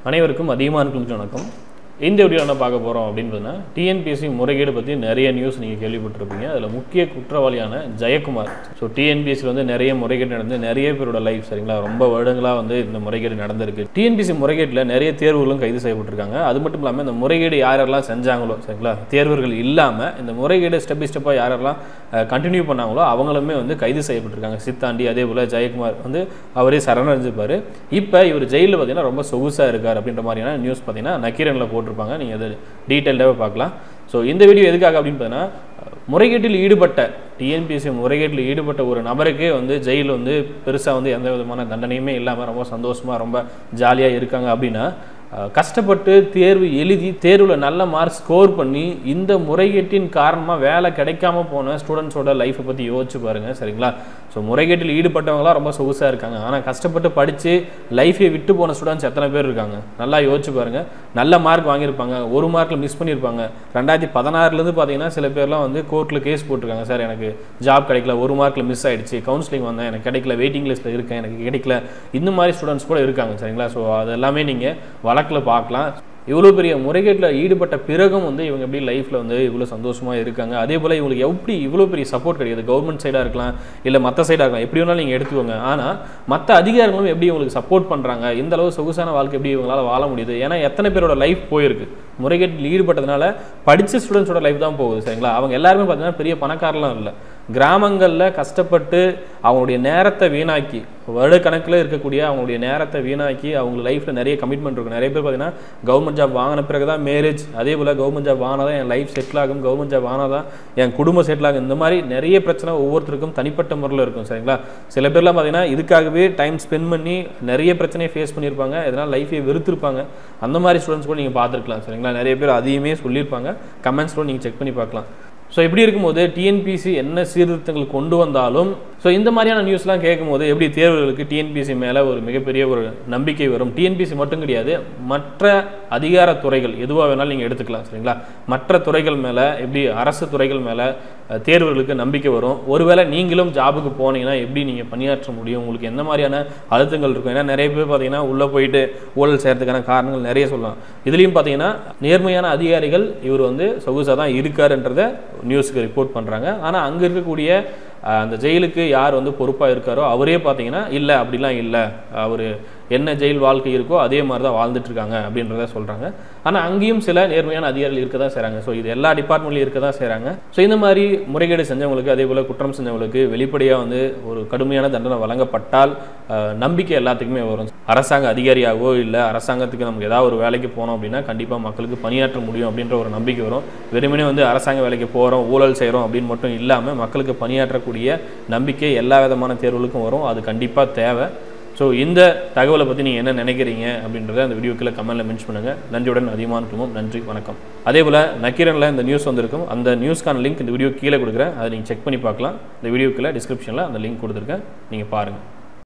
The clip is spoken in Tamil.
அனைவருக்கும் அதிகமாக இருக்கும் வணக்கம் இந்த வீடியோ என்ன பார்க்க போகிறோம் அப்படின்றதுனா டிஎன்பிஎஸ்சி முறைகேடு பற்றி நிறைய நியூஸ் நீங்கள் கேள்விப்பட்டிருப்பீங்க அதில் முக்கிய குற்றவாளியான ஜெயக்குமார் ஸோ டிஎன்பிஎஸ்சியில் வந்து நிறைய முறைகேடு நடந்து நிறைய பேரோட லைஃப் சரிங்களா ரொம்ப வருடங்களாக வந்து இந்த முறைகேடு நடந்திருக்கு டிஎன்பிஎஸ்சி முறைகேட்டில் நிறைய தேர்வுகளும் கைது செய்யப்பட்டிருக்காங்க அது மட்டும் இல்லாமல் இந்த முறைகேடு யாரெல்லாம் செஞ்சாங்களோ சரிங்களா தேர்வர்கள் இல்லாமல் இந்த முறைகேடு ஸ்டெப் பை ஸ்டெப்பாக யாரெல்லாம் கண்டினியூ பண்ணாங்களோ அவங்களுமே வந்து கைது செய்யப்பட்டிருக்காங்க சித்தாண்டி அதே போல் ஜெயக்குமார் வந்து அவரே சரணடைஞ்சிருப்பார் இப்போ இவர் ஜெயிலில் பார்த்தீங்கன்னா ரொம்ப சொகுசாக இருக்கார் அப்படின்ற மாதிரியான நியூஸ் பார்த்தீங்கன்னா நக்கீரனில் போட்டிருப்பாங்க நீங்கள் அதை டீட்டெயில்டாகவே பார்க்கலாம் ஸோ இந்த வீடியோ எதுக்காக அப்படின்னு பார்த்தீங்கன்னா முறைகேட்டில் ஈடுபட்ட டிஎன்பிஎஸ்சி முறைகேட்டில் ஈடுபட்ட ஒரு நபருக்கே வந்து ஜெயில் வந்து பெருசாக வந்து எந்த விதமான தண்டனையுமே இல்லாமல் ரொம்ப சந்தோஷமாக ரொம்ப ஜாலியாக இருக்காங்க அப்படின்னா அஹ், கஷ்டப்பட்டு தேர்வு எழுதி தேர்வில் நல்ல மார்க் ஸ்கோர் பண்ணி இந்த முறைகேட்டின் காரணமாக வேலை கிடைக்காம போன ஸ்டூடெண்ட்ஸோட லைஃப்பை பற்றி யோசிச்சு பாருங்கள் சரிங்களா ஸோ முறைகேட்டில் ஈடுபட்டவங்களாம் ரொம்ப சொகுசாக இருக்காங்க ஆனால் கஷ்டப்பட்டு படித்து லைஃபை விட்டு போன ஸ்டூடெண்ட்ஸ் எத்தனை பேர் இருக்காங்க நல்லா யோசிச்சு பாருங்கள் நல்ல மார்க் வாங்கியிருப்பாங்க ஒரு மார்க்கில் மிஸ் பண்ணியிருப்பாங்க ரெண்டாயிரத்தி பதினாறுலேருந்து பார்த்தீங்கன்னா சில பேர்லாம் வந்து கோர்ட்டில் கேஸ் போட்டிருக்காங்க சார் எனக்கு ஜாப் கிடைக்கல ஒரு மார்க்கில் மிஸ் ஆயிடுச்சு கவுன்சிலிங் வந்தேன் எனக்கு கிடைக்கல வெயிட்டிங் லிஸ்ட்டில் இருக்கேன் எனக்கு கிடைக்கல இந்த மாதிரி ஸ்டூடெண்ட்ஸ் கூட இருக்காங்க சரிங்களா ஸோ அது எல்லாமே நீங்கள் வழக்கில் பார்க்கலாம் இவ்வளோ பெரிய முறைகேட்டில் ஈடுபட்ட பிறகும் வந்து இவங்க எப்படி லைஃப்பில் வந்து இவ்வளோ சந்தோஷமாக இருக்காங்க அதே போல் இவங்களுக்கு எப்படி இவ்வளோ பெரிய சப்போர்ட் கிடையாது கவர்மெண்ட் சைடாக இருக்கலாம் இல்லை மற்ற சைடாக இருக்கலாம் எப்படி வேணாலும் நீங்கள் எடுத்துக்கோங்க ஆனால் மற்ற அதிகாரிகளும் எப்படி இவங்களுக்கு சப்போர்ட் பண்ணுறாங்க இந்த அளவு சொகுசான வாழ்க்கை எப்படி இவங்களால வாழ முடியுது ஏன்னா எத்தனை பேரோட லைஃப் போயிருக்கு முறைகேட்டில் ஈடுபட்டதுனால படித்த ஸ்டூடெண்ட்ஸோட லைஃப் தான் போகுது சரிங்களா அவங்க எல்லாருமே பார்த்தீங்கன்னா பெரிய பணக்காரலாம் இல்லை கிராமங்களில் கஷ்டப்பட்டு அவங்களுடைய நேரத்தை வீணாக்கி வருடக்கணக்கில் இருக்கக்கூடிய அவங்களுடைய நேரத்தை வீணாக்கி அவங்க லைஃப்பில் நிறைய கமிட்மெண்ட் இருக்கும் நிறைய பேர் பார்த்தீங்கன்னா கவர்மெண்ட் ஜாப் வாங்கின பிறகு தான் மேரேஜ் அதே போல் கவர்மெண்ட் ஜாப் வாங்கினா தான் என் லைஃப் செட்டில் ஆகும் கவர்மெண்ட் ஜாப் வாங்கினா தான் என் குடும்பம் செட்டில் ஆகும் இந்த மாதிரி நிறைய பிரச்சனை ஒவ்வொருத்தருக்கும் தனிப்பட்ட முறையில் இருக்கும் சரிங்களா சில பேர்லாம் பார்த்தீங்கன்னா இதுக்காகவே டைம் ஸ்பெண்ட் பண்ணி நிறைய பிரச்சனையை ஃபேஸ் பண்ணியிருப்பாங்க இதனால் லைஃபை வெறுத்திருப்பாங்க அந்த மாதிரி ஸ்டூடெண்ட்ஸ் கூட நீங்கள் பார்த்துருக்கலாம் சரிங்களா நிறைய பேர் அதையுமே சொல்லியிருப்பாங்க கமெண்ட்ஸ் கூட நீங்கள் செக் பண்ணி பார்க்கலாம் ஸோ இப்படி இருக்கும்போது டிஎன்பிசி என்ன சீர்திருத்தங்கள் கொண்டு வந்தாலும் ஸோ இந்த மாதிரியான நியூஸ்லாம் கேட்கும்போது எப்படி தேர்வுகளுக்கு டிஎன்பிசி மேலே ஒரு மிகப்பெரிய ஒரு நம்பிக்கை வரும் டிஎன்பிசி மட்டும் கிடையாது மற்ற அதிகார துறைகள் எதுவாக வேணாலும் நீங்கள் எடுத்துக்கலாம் சரிங்களா மற்ற துறைகள் மேலே எப்படி அரசு துறைகள் மேலே அஹ், தேர்வுகளுக்கு நம்பிக்கை வரும் ஒருவேளை நீங்களும் ஜாபுக்கு போனீங்கன்னா எப்படி நீங்கள் பணியாற்ற முடியும் உங்களுக்கு எந்த மாதிரியான அழுத்தங்கள் இருக்கும் ஏன்னா நிறைய பேர் பார்த்தீங்கன்னா உள்ளே போயிட்டு ஊழல் செய்கிறதுக்கான காரணங்கள் நிறைய சொல்லலாம் இதுலேயும் பார்த்தீங்கன்னா நேர்மையான அதிகாரிகள் இவர் வந்து சொகுசாக தான் இருக்காருன்றத நியூஸுக்கு ரிப்போர்ட் பண்ணுறாங்க ஆனால் அங்கே இருக்கக்கூடிய அஹ், அந்த ஜெயிலுக்கு யார் வந்து பொறுப்பாக இருக்காரோ அவரே பார்த்தீங்கன்னா இல்லை அப்படிலாம் இல்லை அவர் என்ன ஜெயில் வாழ்க்கை இருக்கோ அதே மாதிரி தான் வாழ்ந்துட்டு இருக்காங்க அப்படின்றத சொல்கிறாங்க ஆனால் அங்கேயும் சில நேர்மையான அதிகாரிகள் இருக்க தான் செய்கிறாங்க ஸோ இது எல்லா டிபார்ட்மெண்ட்லையும் இருக்க தான் செய்கிறாங்க ஸோ இந்த மாதிரி முறைகேடு செஞ்சவங்களுக்கு அதே போல் குற்றம் செஞ்சவங்களுக்கு வெளிப்படையாக வந்து ஒரு கடுமையான தண்டனை வழங்கப்பட்டால் அஹ், நம்பிக்கை எல்லாத்துக்குமே வரும் அரசாங்க அதிகாரியாகவோ இல்லை அரசாங்கத்துக்கு நமக்கு ஏதாவது ஒரு வேலைக்கு போனோம் அப்படின்னா கண்டிப்பாக மக்களுக்கு பணியாற்ற முடியும் அப்படின்ற ஒரு நம்பிக்கை வரும் வெறுமனே வந்து அரசாங்க வேலைக்கு போகிறோம் ஊழல் செய்கிறோம் அப்படின்னு மட்டும் இல்லாமல் மக்களுக்கு பணியாற்றக்கூடிய நம்பிக்கை எல்லா விதமான தேர்வுகளுக்கும் வரும் அது கண்டிப்பாக தேவை ஸோ இந்த தகவலை பற்றி நீங்கள் என்ன நினைக்கிறீங்க அப்படின்றத அந்த வீடியோக்குள்ள கமெண்ட்டில் மென்ஷன் பண்ணுங்கள் நன்றியுடன் அதிகமான குடும்பம் நன்றி வணக்கம் அதே போல் நக்கீரனில் இந்த நியூஸ் வந்திருக்கும் அந்த நியூஸ்க்கான லிங்க் இந்த வீடியோ கீழே கொடுக்குறேன் அதை நீங்கள் செக் பண்ணி பார்க்கலாம் இந்த வீடியோக்குள்ள டிஸ்கிரிப்ஷனில் அந்த லிங்க் கொடுத்துருக்கேன் நீங்கள் பாருங்கள்